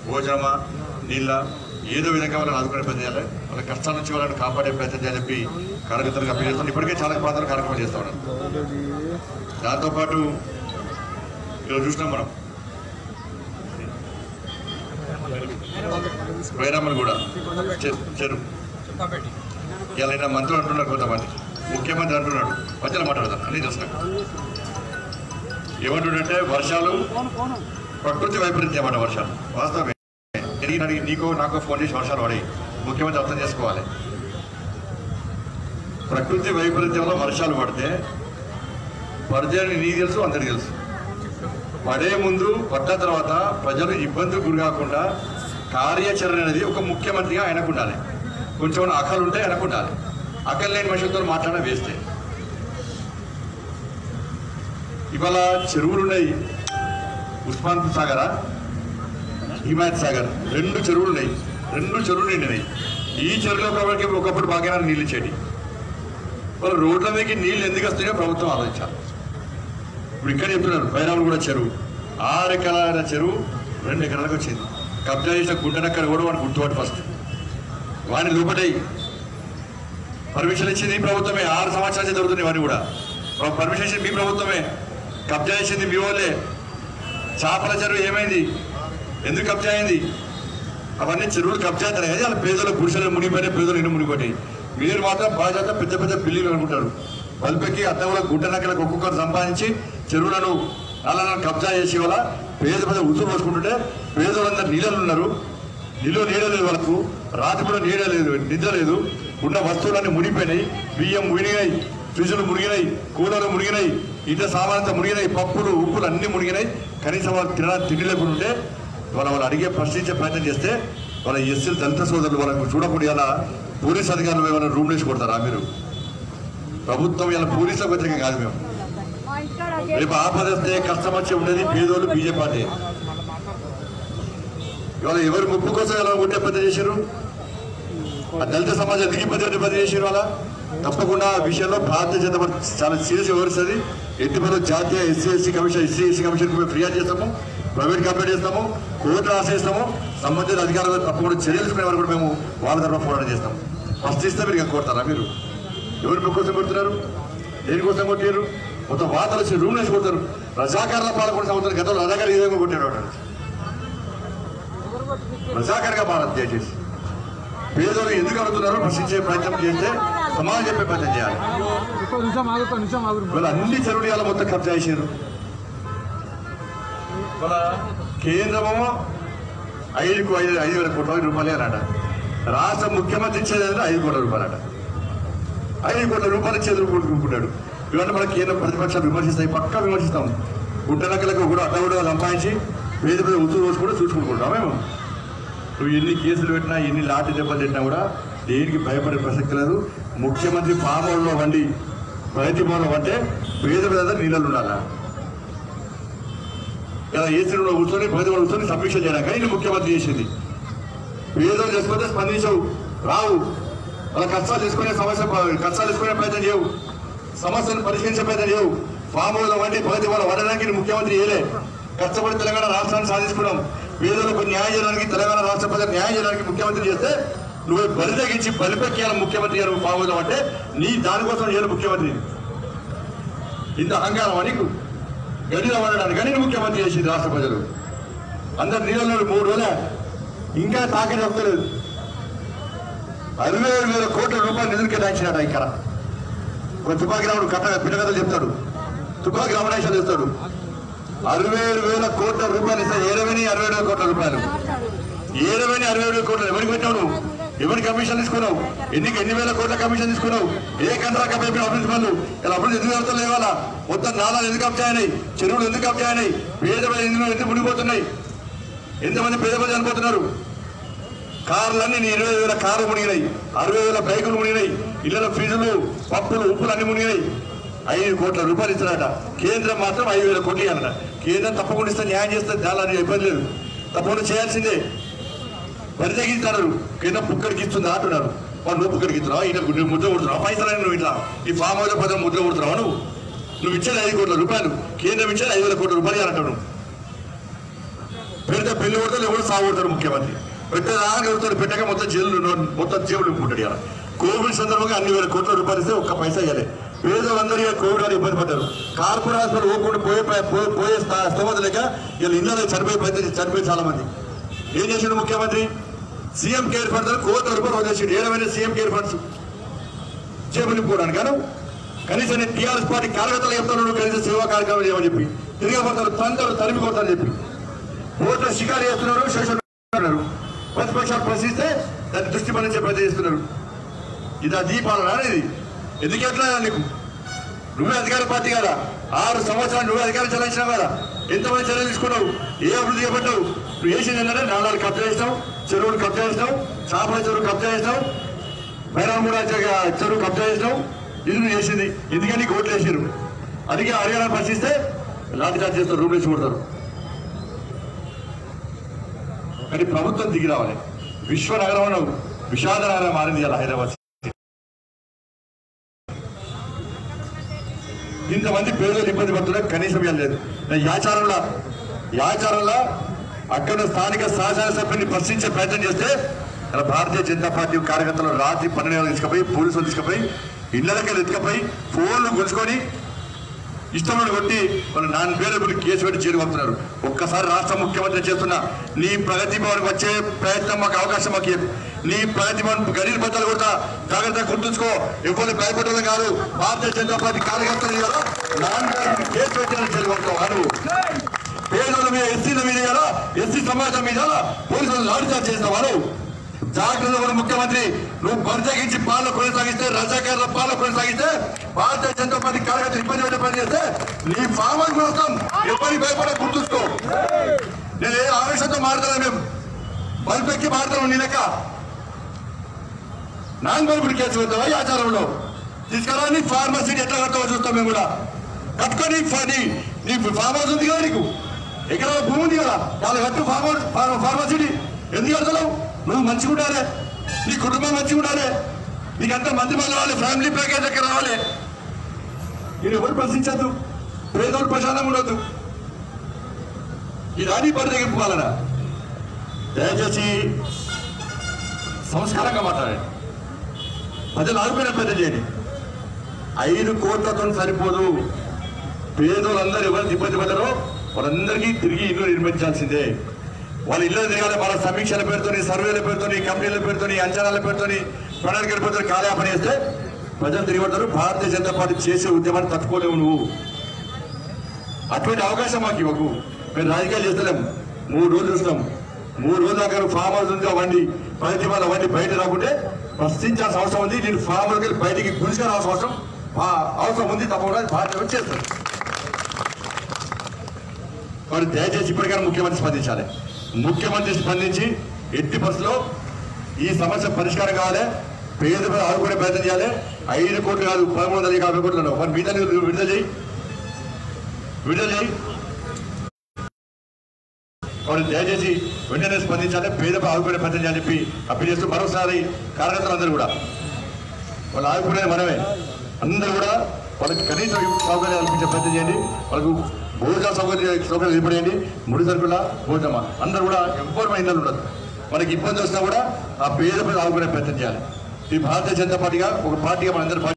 భోజనమా నీళ్ళ ఏదో విధంగా వాళ్ళని ఆదుకునే ప్రయత్నం చేయాలి వాళ్ళ కష్టాల నుంచి వాళ్ళని కాపాడే ప్రయత్నం చేయాలని చెప్పి కార్యకర్తలకు అప్పీల్ చేస్తాను ఇప్పటికే చాలా ప్రాంతాలు కార్యక్రమం చేస్తా ఉన్నాను దాంతోపాటు ఈరోజు చూసినాం మనం వైరామలు కూడా చె- చెరువు ఇలా అయినా మంత్రులు అంటున్నారు కొంతమంది ముఖ్యమంత్రి అంటున్నాడు మధ్యలో మాట్లాడదాం అన్నీ చూసినాం ఏమంటుండంటే వర్షాలు ప్రకృతి వైపరీత్యం అన్నమాట వర్షాలు వాస్తవమే తిరిగి అడిగి నీకో నాకో ఫోన్ చేసి వర్షాలు పడి ముఖ్యమంత్రి అర్థం చేసుకోవాలి ప్రకృతి వైపరీత్యంలో వర్షాలు పడితే పడితేని నీకు తెలుసు అందరికి తెలుసు పడే ముందు పడ్డ తర్వాత ప్రజలు ఇబ్బందులు గురి కాకుండా కార్యాచరణ అనేది ఒక ముఖ్యమంత్రిగా ఆయనకు ఉండాలి కొంచెం అక్కలు ఉంటే ఆయనకు ఉండాలి అక్కలు లేని మనుషులతో మాట్లాడడం వేస్తే ఇవాళ చెరువులు ఉన్నాయి ఉస్మాన్ సాగరా హిమాయత్ సాగర్ రెండు చెరువులు ఉన్నాయి రెండు చెరువులు నిండినాయి ఈ చెరువులో ప్రభుత్వం ఒకప్పుడు బాగా నీళ్ళు ఇచ్చేది వాళ్ళ రోడ్ల మీదకి నీళ్ళు ఎందుకు వస్తున్నాయో ప్రభుత్వం ఆలోచించాలి ఇప్పుడు ఇక్కడ చెప్తున్నారు బైరాలు కూడా చెరువు ఆరు ఎకరాల చెరువు రెండు ఎకరాలకు వచ్చింది కబ్జా చేసిన గుంటనక్కడ కూడా వాడిని గుర్తుపట్టి ఫస్ట్ వాడిని లోపటాయి పర్మిషన్ ఇచ్చింది మీ ప్రభుత్వమే ఆరు సంవత్సరాల నుంచి జరుగుతుంది ఇవన్నీ కూడా పర్మిషన్ ఇచ్చింది మీ ప్రభుత్వమే కబ్జా చేసింది మీ వాళ్ళే చేపల చెరువు ఏమైంది ఎందుకు కబ్జా అయింది అవన్నీ చెరువులు కబ్జా అవుతాయి కదా వాళ్ళ పేదలు పురుషులు మునిగిపోయినాయి పేదలు ఇన్ని మునిగిపోయి మీరు మాత్రం బాధ్యత పెద్ద పెద్ద బిల్లులు అనుకుంటారు బల్పెక్కి అద్దముల గుంటనక్కలకు ఒక్కొక్కరు సంపాదించి చెరువులను అలా కబ్జా చేసి వల్ల పేద పెద్ద ఉసురు పోసుకుంటుంటే పేదలందరూ నీళ్ళలు ఉన్నారు నీళ్ళు నీడ లేదు వాళ్ళకు రాత్రి కూడా నీడ లేదు నిద్ర లేదు ఉన్న వస్తువులన్నీ మునిగిపోయినాయి బియ్యం మునిగినాయి ఫ్రిడ్జ్లు మునిగినాయి కూలర్లు మునిగినాయి ఇంత సామానంతా మునిగినాయి పప్పులు ఉప్పులు అన్ని మునిగినాయి కనీసం వాళ్ళు తినడానికి తిండి లేకుండా ఉంటే వాళ్ళ వాళ్ళు అడిగే ప్రశ్నించే ప్రయత్నం చేస్తే వాళ్ళ ఎస్సీలు దళిత సోదరులు వాళ్ళకు చూడకుండా ఇలా పోలీస్ అధికారులు ఏమైనా రూమ్ వేసి కొడతారా మీరు ప్రభుత్వం ఇలా పోలీసుల వ్యతిరేకం కాదు మేము రేపు ఆపద వస్తే కష్టం వచ్చి ఉండేది పేదోళ్ళు బీజేపీ పార్టీ ఇవాళ ఎవరి ముప్పు కోసం ఎలా ఉంటే పెద్ద చేశారు ఆ దళిత సమాజం ఎందుకు ఇబ్బంది పెద్ద చేశారు వాళ్ళ తప్పకుండా ఆ విషయంలో భారతీయ జనతా పార్టీ చాలా సీరియస్ వివరిస్తుంది ఎట్టి మనం జాతీయ SC SC commission SC SC commission మేము ఫిర్యాదు చేస్తాము ప్రైవేట్ కంప్లైంట్ చేస్తాము కోర్టు ఆశ్రయిస్తాము సంబంధిత అధికారులు తప్పకుండా చర్యలు తీసుకునే వరకు కూడా మేము వాళ్ళ తరఫున పోరాటం చేస్తాం ఫస్ట్ ఇస్తే మీరు ఇంకా కోరుతారా మీరు ఎవరి మీ కోసం కొడుతున్నారు దేనికోసం కొట్టారు మొత్తం వార్తలు వచ్చి రూమ్ వేసి కొడతారు రజాకారుల పాల్గొన్న సంవత్సరం గతంలో రజాకారు ఈ విధంగా కొట్టాడు వాడు. రజాకారుగా భారత్ దయచేసి పేదలు ఎందుకు అడుగుతున్నారో ప్రశ్నించే ప్రయత్నం చేస్తే సమాజం చెప్పే ప్రయత్నం చేయాలి ఒక్క నిమిషం ఆగు ఒక్క నిమిషం ఆగు వీళ్ళు అన్ని చెరువులు మొత్తం కబ్జా చేశారు మన కేంద్రము ఐదుకు ఐదు ఐదు వేల కోట్ల రూపాయలే అన్నట రాష్ట్ర ముఖ్యమంత్రి ఇచ్చేది అంటే ఐదు కోట్ల రూపాయలట ఐదు కోట్ల రూపాయలు ఇచ్చేది కొట్టుకుంటున్నాడు ఇవన్నీ మన కేంద్ర ప్రతిపక్షాలు విమర్శిస్తాయి పక్కా విమర్శిస్తాం గుట్టనక్కలకు కూడా అట్ట కూడా సంపాదించి పేద పేద ఉత్తు రోజు కూడా చూసుకుంటున్నాం మేము నువ్వు ఎన్ని కేసులు పెట్టినా ఎన్ని లాఠీ దెబ్బలు తిట్టినా కూడా దేనికి భయపడే ప్రసక్తి లేదు ముఖ్యమంత్రి పామోల్లో వండి ప్రగతి భవనం అంటే పేద పేద నీళ్ళలు ఉండాలా ఇలా ఏసీలో కూర్చొని ప్రగతి భవన్ కూర్చొని సమీక్ష చేయడానికి ఇది ముఖ్యమంత్రి చేసింది పేదలు చేసుకుంటే స్పందించవు రావు వాళ్ళ కష్టాలు తీసుకునే సమస్య కష్టాలు తీసుకునే ప్రయత్నం చేయవు సమస్యను పరిష్కరించే ప్రయత్నం చేయవు ఫామ్ హౌస్ వంటి ప్రగతి భవనం వండడానికి ఇది ముఖ్యమంత్రి చేయలే కష్టపడి తెలంగాణ రాష్ట్రాన్ని సాధించుకున్నాం పేదలకు న్యాయం చేయడానికి తెలంగాణ రాష్ట్ర ప్రజలకు న్యాయం చేయడానికి ముఖ్యమంత్రి చేస్తే నువ్వు బలి తగ్గించి బలిపెక్కేయాలి ముఖ్యమంత్రి గారు ఫామ్ హౌస్ అంటే నీ దానికోసం చేయాలి ముఖ్యమంత్రి ఇంత అహంకారం నీకు గడిలో వండడానికి కానీ ముఖ్యమంత్రి చేసింది రాష్ట్ర ప్రజలు అందరు నీళ్ళలో మూడు రోజులే ఇంకా తాకని వస్తలేదు అరవై ఏడు వేల కోట్ల రూపాయలు నిధులు కేటాయించినట ఇక్కడ ఒక తుపాకి రాముడు కథ పిల్లగతలు చెప్తాడు తుపాకి రామణేశ్వరం చెప్తాడు అరవై ఏడు వేల కోట్ల రూపాయలు ఇస్తే ఏడవని అరవై ఏడు వేల కోట్ల రూపాయలు ఏడవని అరవై ఏడు వేల కోట్లు ఎవరికి పెట్టావు నువ్వు ఎవరి కమిషన్ తీసుకున్నావు ఎన్ని ఎన్ని వేల కోట్ల కమిషన్ తీసుకున్నావు ఏ కంట్రాక్ట్ అయిపోయిన అభివృద్ధి పనులు ఇలా అభివృద్ధి ఎందుకు జరుగుతుంది ఇవాళ మొత్తం నాలాలు ఎందుకు కబ్జాయినాయి చెరువులు ఎందుకు కబ్జాయినాయి పేద ప్రజలు ఎందుకు ఎందుకు మునిగిపోతున్నాయి ఎంతమంది పేద ప్రజలు చనిపోతున్నారు కార్లన్నీ నీ ఇరవై వేల కార్లు మునిగినాయి అరవై వేల బైకులు మునిగినాయి ఇళ్ళలో ఫ్రిడ్జ్లు పప్పులు ఉప్పులు అన్ని మునిగినాయి ఐదు కోట్ల రూపాయలు ఇస్తారట కేంద్రం మాత్రం ఐదు వేల కోట్లు ఇవ్వాలట కేంద్రం తప్పకుండా ఇస్తే న్యాయం చేస్తే చాలా ఇబ్బంది లేదు తప్పకుండా చేయాల్సిందే పరితగిస్తారు కేంద్రం పుక్కడికి ఇస్తుంది అంటున్నారు వాళ్ళు నువ్వు పుక్కడికి ఇస్తున్నావు ఇట్లా నువ్వు ముద్ర కొడుతున్నావు పైసలు నువ్వు ఇట్లా ఈ ఫామ్ హౌస్ పదం ముద్ర కొడుతున్నావు నువ్వు నువ్వు ఇచ్చేది ఐదు కోట్ల రూపాయలు కేంద్రం ఇచ్చేది ఐదు వేల కోట్ల రూపాయలు అంటావు నువ్వు పేద పెళ్లి కొడతారు ఎవరు సాగుతారు ముఖ్యమంత్రి పెట్టేదాకా ఎవరుతారు పెట్టాక మొత్తం జైలు మొత్తం జేబులు నింపుకుంటాడు ఇలా కోవిడ్ సందర్భంగా అన్ని వేల కోట్ల రూపాయలు ఇస్తే ఒక్క పైసా ఇవ్వలే పేదలందరూ ఇక కోవిడ్ అని ఇబ్బంది పడ్డారు కార్పొరేట్ హాస్పిటల్ పోకుండా పోయే పోయే- పోయే స్థా- స్తోమత లేక వీళ్ళు ఇళ్ళలో చనిపోయి ప్రయత్నం చనిపోయి చాలా మంది ఏం చేసిండు ముఖ్యమంత్రి సీఎం కేర్ ఫండ్స్ అని కోట్ల రూపాయలు వదిలేసిండు ఏడమైనా సీఎం కేర్ ఫండ్స్ జేబులు నింపుకోవడానికి కాను కనీసం నేను టీఆర్ఎస్ పార్టీ కార్యకర్తలు చెప్తాను కనీసం సేవా కార్యక్రమం చేయమని చెప్పి తిరిగి పోతారు తంతరు తరిమి కొడతారని చెప్పి ఓట్ల షికారు చేస్తున్నారు శేషులు ఉన్నారు ప్రతిపక్షాలు ప్రశ్నిస్తే దాన్ని దృష్టి మరించే ప్రయత్నం చేస్తున్నారు ఇది దీపాలన అనేది ఎందుకు ఎట్లా నీకు నువ్వే అధికార పార్టీ కదా ఆరు సంవత్సరాలు నువ్వే అధికారం చెల్లించినావు కదా ఎంతమంది చర్యలు తీసుకున్నావు ఏ అభివృద్ధి చేపట్టావు నువ్వు వేసింది ఏంటంటే నాలుగు కబ్జా చేసినావు చెరువులు కబ్జా చేసినావు చేపల చెరువు కబ్జా చేసినావు బైరామూడ చెరువు కబ్జా చేసినావు ఇది నువ్వు చేసింది ఎందుకని నీకు ఓట్లు వేసారు అందుకే హర్యానా పరిశీలిస్తే లాఠీ చార్జ్ చేస్తారు రూమ్ వేసి కొడతారు కానీ ప్రభుత్వం దిగి రావాలి విశ్వనగరం విషాద నగరం మారింది ఇలా హైదరాబాద్ ఇంతమంది పేదలు ఇబ్బంది పడుతున్నారు కనీసం ఇవ్వలేదు లేదు నేను యాచారంలో యాచారంలో అక్కడ స్థానిక శాసనసభ్యుని ప్రశ్నించే ప్రయత్నం చేస్తే మన భారతీయ జనతా పార్టీ కార్యకర్తలు రాత్రి పన్నెండు గంటలకు తీసుకుపోయి పోలీసులు తీసుకుపోయి ఇళ్ళకి ఎత్తుకపోయి ఫోన్లు గుంజుకొని ఇష్టమైన కొట్టి వాళ్ళ నాన్న పేరు కేసు పెట్టి జైలు పంపుతున్నారు ఒక్కసారి రాష్ట్ర ముఖ్యమంత్రి చేస్తున్న నీ ప్రగతి భవన్ వచ్చే ప్రయత్నం మాకు అవకాశం మాకు ఇవ్వు. నీ ప్రగతి భవన్ గరీబ్ బద్దలు కొడతా జాగ్రత్తగా గుర్తుంచుకో ఎవరిని భయపడడం కాదు భారతీయ జనతా పార్టీ కార్యకర్తలు కదా నాన్న పేరు మీద కేసు పెట్టాలని జైలు పంపుతావు నువ్వు పేదల మీద ఎస్సీల మీద కదా ఎస్సీ సమాజం మీద పోలీసులు లాఠీచార్జ్ చేస్తావా నువ్వు జాగ్రత్త కూడా ముఖ్యమంత్రి నువ్వు కొనసాగించి పాలన కొనసాగిస్తే రజాకారుల పాలన కొనసాగిస్తే భారతీయ జనతా పార్టీ కార్యకర్తలు ఇబ్బంది పెట్టే పని చేస్తే నీ ఫామ్ హౌస్ కోసం ఎవరికి భయపడ గుర్తుంచుకో నేను ఏ ఆవేశంతో మాడతాను మేము బల్పెక్కి మాడతాను నీ లెక్క నాన్ బల్బుడి కేసు పెడతావా ఈ ఆచారంలో తీసుకురా నీ ఫార్మసీ ఎట్లా కడతావో చూస్తాం మేము కూడా కట్టుకొని ఫ- నీ నీ ఫామ్ హౌస్ ఉంది కదా నీకు ఎక్కడ భూమి ఉంది కదా వాళ్ళు కట్టు ఫామ్ హౌస్ ఫార్- ఫార్మసీని ఎందుకు కడతావు నువ్వు మంచిగా ఉండాలి నీ కుటుంబం మంచిగా ఉండాలి నీకంతా మంది మంది రావాలి ఫ్యామిలీ ప్యాకేజ్ ఎక్కడ రావాలి నేను ఎవరు ప్రశ్నించద్దు పేదోడు ప్రశాంతంగా ఉండొద్దు ఇది అని పని తెగింపుకోవాలనా దయచేసి సంస్కారంగా మాట్లాడండి ప్రజలు ఆదుకునే పెద్ద చేయండి ఐదు కోట్లతో సరిపోదు పేదోళ్ళందరూ ఎవరు ఇబ్బంది పడ్డారో వాళ్ళందరికీ తిరిగి ఇల్లు నిర్మించాల్సిందే వాళ్ళ ఇల్లు తిరగాలి వాళ్ళ సమీక్షల పేరుతోని సర్వేల పేరుతోని కంపెనీల పేరుతోని అంచనాల పేరుతోని ప్రణాళికల పేరుతో కాలయాపన చేస్తే ప్రజలు తిరిగి పడతారు భారతీయ జనతా పార్టీ చేసే ఉద్యమాన్ని తట్టుకోలేవు నువ్వు అటువంటి అవకాశం మాకు ఇవ్వకు మేము రాజకీయాలు చేస్తలేము మూడు రోజులు చూస్తాం మూడు రోజుల దాకా నువ్వు ఫామ్ హౌస్ నుంచి అవండి ప్రతిభాలు అవన్నీ బయట రాకుంటే ప్రశ్నించాల్సిన అవసరం ఉంది నేను ఫామ్ హౌస్కి వెళ్ళి బయటికి గుంజుకోవాల్సిన అవసరం ఆ- అవసరం ఉంది తప్పకుండా అది బాధ్యత చేస్తాను కాబట్టి దయచేసి ఇప్పటికైనా ముఖ్యమంత్రి స్పందించాలి ముఖ్యమంత్రి స్పందించి ఎట్టి బస్సులో ఈ సమస్య పరిష్కారం కావాలి పేద పేద ఆదుకునే ప్రయత్నం చేయాలి ఐదు కోట్లు కాదు పదమూడు వందల యాభై కోట్లు మరి మిగతా నువ్వు విడుదల చేయి విడుదల చేయి వారు దయచేసి వెంటనే స్పందించాలి పేదపై ఆదుకునే ప్రయత్నం చేయాలని చెప్పి అప్పీల్ చేస్తూ మరోసారి కార్యకర్తలందరూ కూడా వాళ్ళు ఆదుకునేది మనమే అందరూ కూడా వాళ్ళకి కనీసం సౌకర్యాలు కల్పించే ప్రయత్నం చేయండి వాళ్ళకు భోజన సౌకర్య సౌకర్యాలు ఇవ్వడండి ముడి సరుకుల భోజనమా అందరూ కూడా ఎవ్వరు ఇళ్ళలు ఉండదు మనకి ఇబ్బంది వస్తే కూడా ఆ పేద మీద ఆదుకునే ప్రయత్నం చేయాలి ఈ భారతీయ జనతా పార్టీగా ఒక పార్టీగా మనందరూ